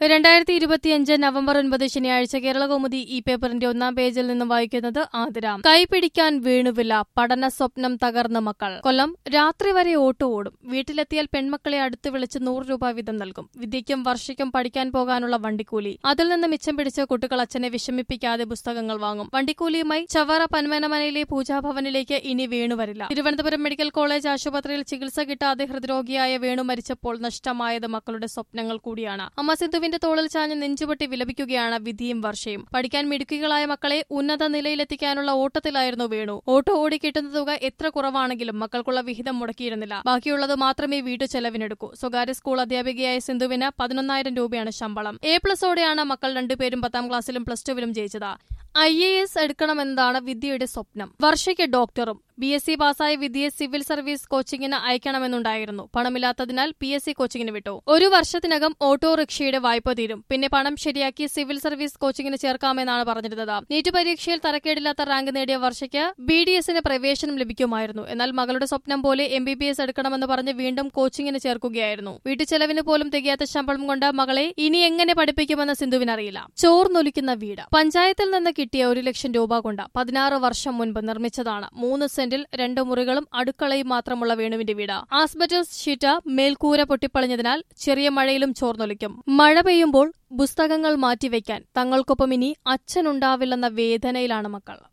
രണ്ടായിരത്തി ഇരുപത്തിയഞ്ച് നവംബർ ഒൻപത് ശനിയാഴ്ച കേരളകൗമുദി ഈ പേപ്പറിന്റെ ഒന്നാം പേജിൽ നിന്നും വായിക്കുന്നത് ആതിര കൈപിടിക്കാൻ വീണുവില്ല പഠന സ്വപ്നം തകർന്ന മക്കൾ കൊല്ലം രാത്രി വരെ ഓട്ടോ ഓടും വീട്ടിലെത്തിയാൽ പെൺമക്കളെ അടുത്ത് വിളിച്ച് നൂറ് രൂപ വീതം നൽകും വിദ്യയ്ക്കും വർഷയ്ക്കും പഠിക്കാൻ പോകാനുള്ള വണ്ടിക്കൂലി അതിൽ നിന്ന് മിച്ചം പിടിച്ച് കുട്ടികൾ അച്ഛനെ വിഷമിപ്പിക്കാതെ പുസ്തകങ്ങൾ വാങ്ങും വണ്ടിക്കൂലിയുമായി ചവറ പന്മനമനയിലെ പൂജാഭവനിലേക്ക് ഇനി വേണു വരില്ല തിരുവനന്തപുരം മെഡിക്കൽ കോളേജ് ആശുപത്രിയിൽ ചികിത്സ കിട്ടാതെ ഹൃദ്രോഗിയായ വേണു മരിച്ചപ്പോൾ നഷ്ടമായത് മക്കളുടെ സ്വപ്നങ്ങൾ കൂടിയാണ് അമ്മ സിന്ധുവിന്റെ തോളിൽ ചാഞ്ഞ് നെഞ്ചുപൊട്ടി വിലപിക്കുകയാണ് വിധിയും വർഷയും പഠിക്കാൻ മിടുക്കികളായ മക്കളെ ഉന്നത നിലയിലെത്തിക്കാനുള്ള ഓട്ടത്തിലായിരുന്നു വേണു ഓട്ടോ ഓടി കിട്ടുന്ന തുക എത്ര കുറവാണെങ്കിലും മക്കൾക്കുള്ള വിഹിതം മുടക്കിയിരുന്നില്ല ബാക്കിയുള്ളത് മാത്രമേ വീട്ടു ചെലവിനെടുക്കൂ സ്വകാര്യ സ്കൂൾ അധ്യാപികയായ സിന്ധുവിന് പതിനൊന്നായിരം രൂപയാണ് ശമ്പളം എ പ്ലസോടെയാണ് മക്കൾ രണ്ടുപേരും പത്താം ക്ലാസ്സിലും പ്ലസ് ടുവിലും ജയിച്ചത് ഐ എ എസ് എടുക്കണമെന്നതാണ് വിദ്യയുടെ സ്വപ്നം വർഷയ്ക്ക് ഡോക്ടറും ബി എസ് സി പാസ്സായ വിദ്യയെ സിവിൽ സർവീസ് കോച്ചിങ്ങിന് അയക്കണമെന്നുണ്ടായിരുന്നു പണമില്ലാത്തതിനാൽ പി എസ് സി കോച്ചിങ്ങിന് വിട്ടു ഒരു വർഷത്തിനകം ഓട്ടോറിക്ഷയുടെ വായ്പ തീരും പിന്നെ പണം ശരിയാക്കി സിവിൽ സർവീസ് കോച്ചിങ്ങിന് ചേർക്കാമെന്നാണ് പറഞ്ഞിരുന്നത് നീറ്റ് പരീക്ഷയിൽ തരക്കേടില്ലാത്ത റാങ്ക് നേടിയ വർഷയ്ക്ക് ബി ഡി എസിന് പ്രവേശനം ലഭിക്കുമായിരുന്നു എന്നാൽ മകളുടെ സ്വപ്നം പോലെ എം ബി ബി എസ് എടുക്കണമെന്ന് പറഞ്ഞ് വീണ്ടും കോച്ചിങ്ങിന് ചേർക്കുകയായിരുന്നു വീട്ടുചെലവിന് പോലും തികയാത്ത ശമ്പളം കൊണ്ട് മകളെ ഇനി എങ്ങനെ പഠിപ്പിക്കുമെന്ന് സിന്ധുവിനറിയില്ല ചോർന്നൊലിക്കുന്ന വീട് പഞ്ചായത്തിൽ നിന്ന് കിട്ടിയ ഒരു ലക്ഷം രൂപ കൊണ്ട് പതിനാറ് വർഷം മുൻപ് നിർമ്മിച്ചതാണ് മൂന്ന് സെന്റിൽ രണ്ട് മുറികളും അടുക്കളയും മാത്രമുള്ള വേണുവിന്റെ വീട് ആസ്ബറ്റസ് ഷീറ്റ് മേൽക്കൂര പൊട്ടിപ്പളിഞ്ഞതിനാൽ ചെറിയ മഴയിലും ചോർന്നൊലിക്കും മഴ പെയ്യുമ്പോൾ പുസ്തകങ്ങൾ മാറ്റിവെക്കാൻ തങ്ങൾക്കൊപ്പം ഇനി അച്ഛനുണ്ടാവില്ലെന്ന വേദനയിലാണ് മക്കൾ